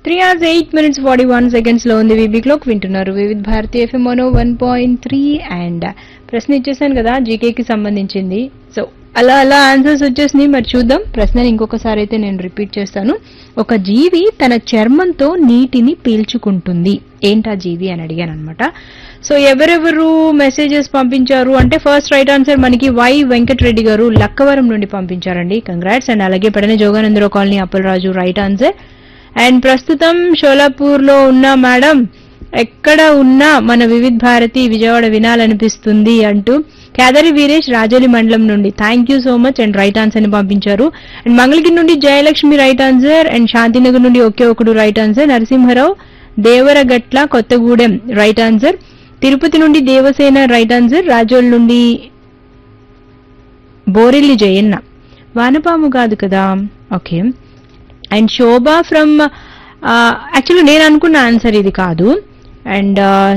three hours eight minutes forty one seconds లో ఉంది VB clock వింటున్నారు Vividh Bharati FM mono one point three and ప్రశ్న ఇచ్చేసాను కదా జీకేకి సంబంధించింది సో అలా అలా ఆన్సర్స్ వచ్చేసినాయి మరి చూద్దాం ప్రశ్నని ఇంకొకసారి అయితే నేను రిపీట్ చేస్తాను ఒక జీవి తన చర్మంతో నీటిని పీల్చుకుంటుంది ఏంటా జీవి అని అడిగాను అనమాట సో ఎవరెవరు మెసేజెస్ పంపించారు అంటే ఫస్ట్ రైట్ ఆన్సర్ మనకి వై వెంకటరెడ్డి గారు లక్కవరం నుండి పంపించారండి కంగ్రాట్స్ అండ్ అలాగే Pedana Jogananda Rao colony Appalaraju right answer and ప్రస్తుతం షోలాపూర్ లో ఉన్న మేడం ఎక్కడ ఉన్నా మన వివిధ్ భారతి విజయవాడ వినాలనిపిస్తుంది అంటూ కేదరి వీరేష్ రాజోలి మండలం నుండి thank you so much and right answer ని పంపించారు అండ్ మంగళగిరి నుండి Jayalakshmi right answer and Shantinagar నుండి ఒకే ఒకడు right answer Narasimharao Devaragatla Kothagudem right answer Tirupati నుండి దేవసేన రైట్ ఆన్సర్ రాజోల్ నుండి బోరెల్లి జయన్న వానపాము కాదు కదా okay and Shobha from actually నేను అనుకున్న ఆన్సర్ ఇది కాదు అండ్